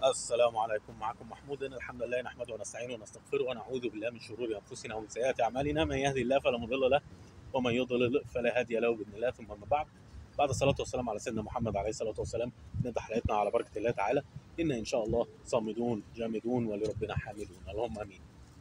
السلام عليكم معكم محمود إن الحمد لله نحمده ونستعينه ونستغفره ونعوذ بالله من شرور انفسنا ومن سيئات اعمالنا من يهدي الله فلا مضل له ومن يضلل فلا هادي له باذن الله ثم اما بعد بعد الصلاه والسلام على سيدنا محمد عليه الصلاه والسلام نبدا حلقتنا على بركه الله تعالى ان ان شاء الله صامدون جامدون ولربنا حامدون اللهم امين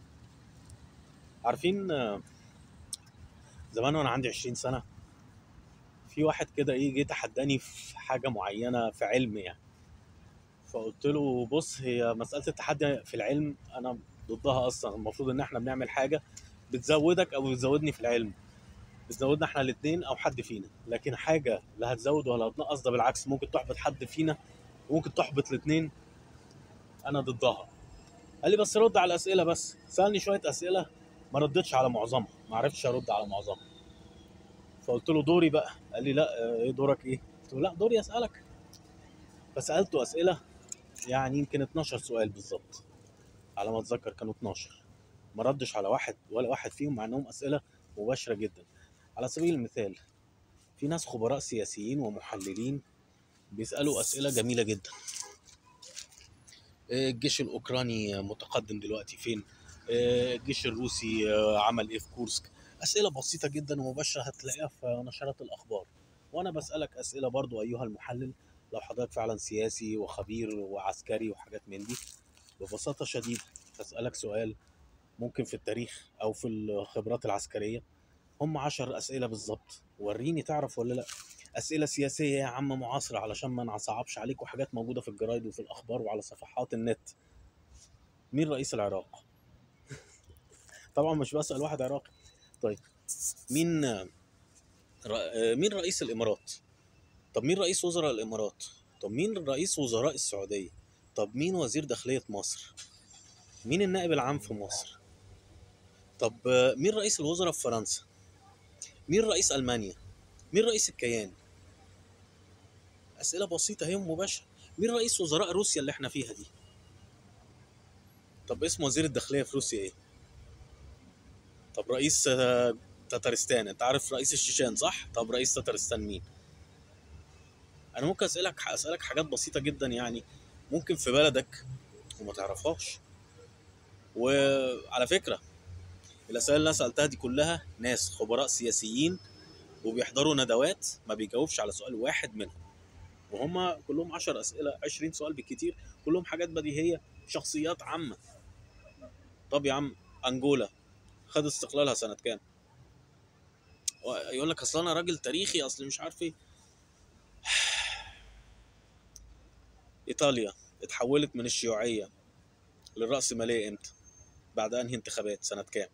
عارفين آه، زمان وانا عندي 20 سنه في واحد كده ايه جه تحداني في حاجه معينه في علم يعني فقلت له بص هي مساله التحدي في العلم انا ضدها اصلا المفروض ان احنا بنعمل حاجه بتزودك او بتزودني في العلم بتزودنا احنا الاثنين او حد فينا لكن حاجه لا هتزود ولا هتنقص ده بالعكس ممكن تحبط حد فينا وممكن تحبط الاثنين انا ضدها قال لي بس رد على الاسئله بس سالني شويه اسئله ما ردتش على معظمها ما عرفتش ارد على معظمها فقلت له دوري بقى قال لي لا آه، ايه دورك ايه قلت له لا دوري اسالك فسالته اسئله يعني يمكن 12 سؤال بالظبط على ما اتذكر كانوا 12 ما ردش على واحد ولا واحد فيهم مع انهم اسئله مباشره جدا على سبيل المثال في ناس خبراء سياسيين ومحللين بيسالوا اسئله جميله جدا إيه الجيش الاوكراني متقدم دلوقتي فين إيه الجيش الروسي آه، عمل ايه في كورسك اسئله بسيطه جدا ومباشره هتلاقيها في نشرات الاخبار وانا بسالك اسئله برضو ايها المحلل لو حضرتك فعلا سياسي وخبير وعسكري وحاجات من دي ببساطه شديده هسالك سؤال ممكن في التاريخ او في الخبرات العسكريه هم عشر اسئله بالظبط وريني تعرف ولا لا اسئله سياسيه يا عم معاصره علشان ما نصعبش عليك وحاجات موجوده في الجرايد وفي الاخبار وعلى صفحات النت مين رئيس العراق طبعا مش بسال واحد عراقي طيب مين ر- مين رئيس الامارات طب مين رئيس وزراء الامارات طب مين رئيس وزراء السعوديه طب مين وزير داخليه مصر مين النائب العام في مصر طب آه، مين رئيس الوزراء في فرنسا مين رئيس المانيا مين رئيس الكيان اسئله بسيطه هي مباشره مين رئيس وزراء روسيا اللي احنا فيها دي طب اسم وزير الداخليه في روسيا ايه طب رئيس آه، تتارستان انت عارف رئيس الشيشان صح طب رئيس تتارستان مين انا ممكن اسالك اسالك حاجات بسيطه جدا يعني ممكن في بلدك وما تعرفهاش وعلى فكره الاسئله اللي انا سالتها دي كلها ناس خبراء سياسيين وبيحضروا ندوات ما بيجاوبش على سؤال واحد منهم وهم كلهم 10 اسئله 20 سؤال بالكتير كلهم حاجات بديهيه شخصيات عامه طب يا عم انجولا خد استقلالها سنه كام يقول لك اصل انا راجل تاريخي اصل مش عارف ايه ايطاليا اتحولت من الشيوعيه للرأسمالية امتى بعد انهي انتخابات سنه كام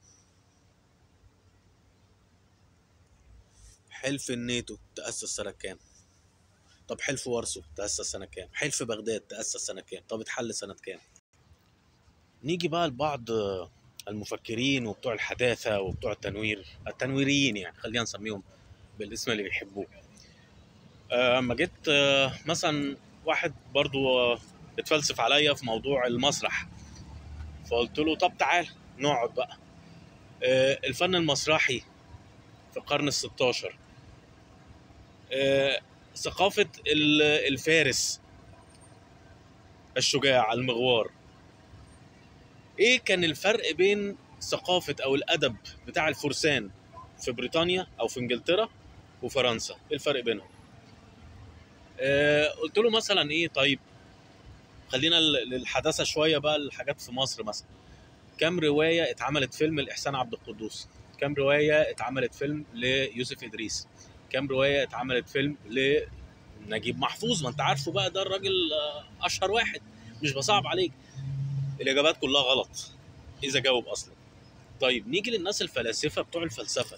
حلف الناتو تأسس سنة كام؟ طب حلف وارسو تأسس سنة كام؟ حلف بغداد تأسس سنة كام؟ طب اتحل سنة كام؟ نيجي بقى لبعض آه، المفكرين وبتوع الحداثة وبتوع التنوير التنويريين يعني خلينا نسميهم بالاسم اللي بيحبوه آه، اما جيت آه، مثلا واحد برضو آه، اتفلسف عليا في موضوع المسرح فقلت له طب تعال نقعد بقى آه، الفن المسرحي في القرن الستاشر آه، ثقافة ال- الفارس الشجاع المغوار ايه كان الفرق بين ثقافة او الادب بتاع الفرسان في بريطانيا او في انجلترا وفرنسا ايه الفرق بينهم آه قلت له مثلا ايه طيب خلينا ل- للحداثة شوية بقى الحاجات في مصر مثلا كم رواية اتعملت فيلم لإحسان عبد القدوس كم رواية اتعملت فيلم ليوسف إدريس كم رواية اتعملت فيلم لنجيب محفوظ ما انت عارفه بقى ده الراجل آه، اشهر واحد مش بصعب عليك الاجابات كلها غلط اذا جاوب اصلا طيب نيجي للناس الفلاسفه بتوع الفلسفه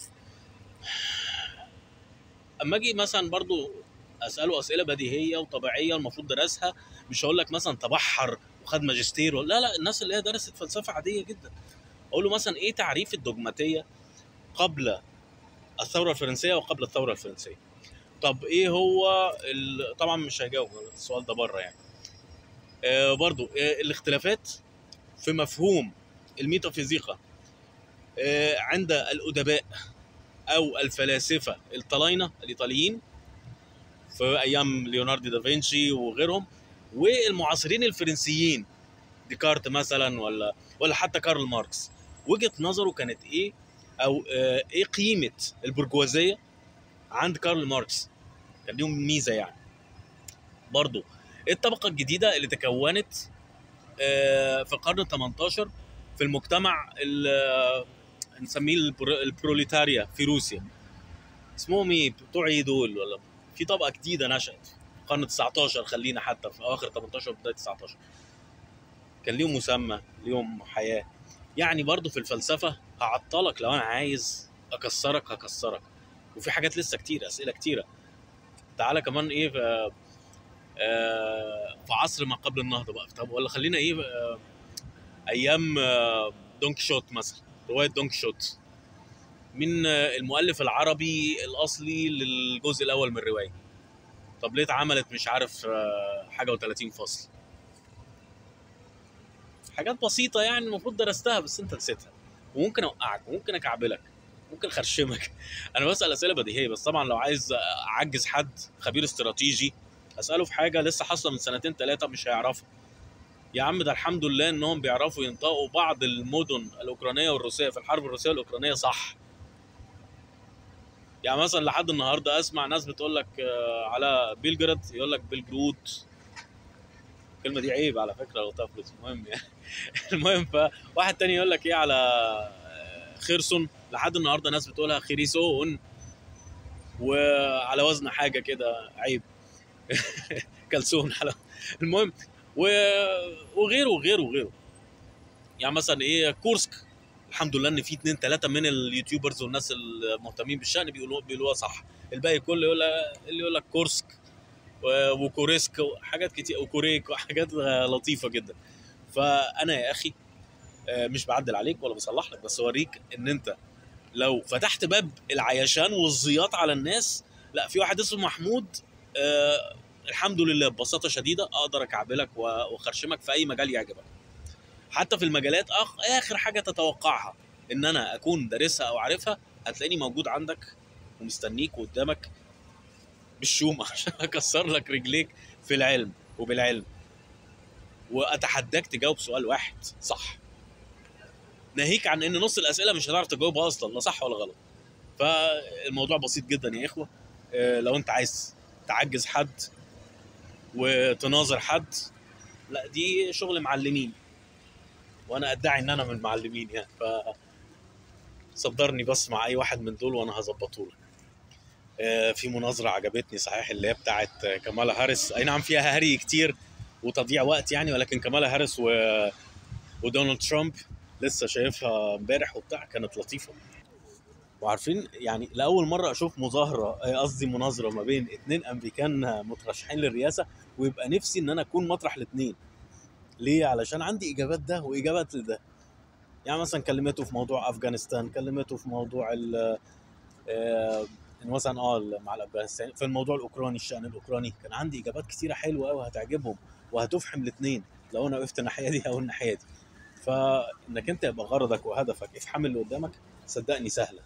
اما اجي مثلا برضو اساله اسئله بديهيه وطبيعيه المفروض درسها مش هقول لك مثلا تبحر وخد ماجستير ولا- لا لا الناس اللي هي درست فلسفه عاديه جدا اقول له مثلا ايه تعريف الدogmatيه قبل الثوره الفرنسيه وقبل الثوره الفرنسيه طب ايه هو ال... طبعا مش هيجاوب السؤال ده بره يعني آه برضو آه الاختلافات في مفهوم الميتافيزيقا آه عند الادباء او الفلاسفه الطلاينه الايطاليين في ايام ليوناردو دافنشي وغيرهم والمعاصرين الفرنسيين ديكارت مثلا ولا ولا حتى كارل ماركس وجهه نظره كانت ايه او آه، ايه قيمه البرجوازيه عند كارل ماركس كان ليهم ميزه يعني برضو الطبقه الجديده اللي تكونت آه، في القرن ال 18 في المجتمع ال- آه، نسميه البر- البروليتاريا في روسيا اسمهم ايه بتوع ايه دول ولا في طبقه جديده نشأت في القرن 19 خلينا حتى في اواخر 18 وبدايه 19 كان ليهم مسمى ليهم حياه يعني برضو في الفلسفه هعطلك لو انا عايز اكسرك هكسرك وفي حاجات لسه كتير اسئله كتيره تعالى كمان ايه في, آه، في عصر ما قبل النهضه بقى طب ولا خلينا ايه آه، ايام آه، دون كيشوت مثلا روايه دون كيشوت من آه، المؤلف العربي الاصلي للجزء الاول من الروايه طب ليه اتعملت مش عارف آه، حاجه و30 فصل حاجات بسيطه يعني المفروض درستها بس انت نسيتها وممكن اوقعك وممكن اكعبلك ممكن اخرشمك انا بسال اسئله بديهيه بس طبعا لو عايز اعجز حد خبير استراتيجي اساله في حاجه لسه حاصله من سنتين ثلاثه مش هيعرفها يا عم ده الحمد لله انهم بيعرفوا ينطقوا بعض المدن الاوكرانيه والروسيه في الحرب الروسيه والاوكرانيه صح يعني مثلا لحد النهارده اسمع ناس بتقول لك آه، على بيلجراد يقول لك بيلجرود الكلمه دي عيب على فكره لو تفلت المهم يعني المهم فواحد تاني يقول لك ايه على آه، خرسون لحد النهارده ناس بتقولها خريسون وعلى وزن حاجه كده عيب كلسون على المهم و- وغيره وغيره وغيره يعني مثلا ايه كورسك الحمد لله ان في اتنين تلاته من اليوتيوبرز والناس المهتمين بالشأن بيقولوا بيقولوها صح الباقي كله يقول اللي يقول لك كورسك و- وكوريسك وحاجات كتير وكوريك وحاجات لطيفه جدا فانا يا اخي آه، مش بعدل عليك ولا بصلح لك بس اوريك ان انت لو فتحت باب العيشان والزياط على الناس لا في واحد اسمه محمود آه الحمد لله ببساطه شديده اقدر اكعبلك و- واخرشمك في اي مجال يعجبك حتى في المجالات أخ... اخر حاجه تتوقعها ان انا اكون دارسها او عارفها هتلاقيني موجود عندك ومستنيك قدامك بالشومه عشان اكسر لك رجليك في العلم وبالعلم واتحداك تجاوب سؤال واحد صح ناهيك عن ان نص الاسئله مش هتعرف تجاوبها اصلا لا صح ولا غلط فالموضوع بسيط جدا يا اخوه آه، لو انت عايز تعجز حد وتناظر حد لا دي شغل معلمين وانا ادعي ان انا من المعلمين يعني ف صدرني بس مع اي واحد من دول وانا هظبطه لك آه، في مناظره عجبتني صحيح اللي هي بتاعت كمالا هاريس اي نعم فيها هري كتير وتضييع وقت يعني ولكن كمالا هاريس و... ودونالد ترامب لسه شايفها امبارح وبتاع كانت لطيفه وعارفين يعني لاول مره اشوف مظاهره آه، قصدي مناظره ما بين اتنين امريكان مترشحين للرئاسه ويبقى نفسي ان انا اكون مطرح الاتنين ليه علشان عندي اجابات ده واجابات لده يعني مثلا كلمته في موضوع افغانستان كلمته في موضوع ال آه، مثلا اه مع الافغانستان في الموضوع الاوكراني الشان الاوكراني كان عندي اجابات كتيره حلوه قوي هتعجبهم وهتفحم الاثنين لو انا وقفت الناحيه دي او الناحيه دي فانك انت يبقى غرضك وهدفك افحم اللي قدامك صدقني سهله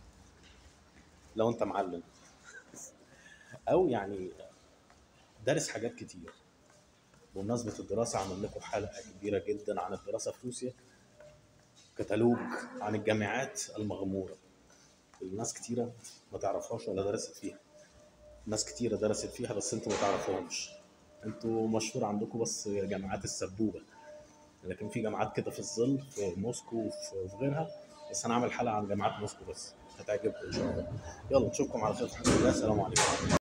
لو انت معلم او يعني دارس حاجات كتير بمناسبة الدراسة عمل لكم حلقة كبيرة جدا عن الدراسة في روسيا كتالوج عن الجامعات المغمورة الناس كتيرة ما تعرفهاش ولا درست فيها ناس كتيرة درست فيها بس انتوا ما تعرفوهمش انتوا مشهور عندكم بس جامعات السبوبة لكن في جامعات كده في الظل في موسكو وفي وفي غيرها بس انا عامل حلقة عن جامعات موسكو بس هتعجبكم ان شاء الله يلا نشوفكم على خير الحمد لله السلام عليكم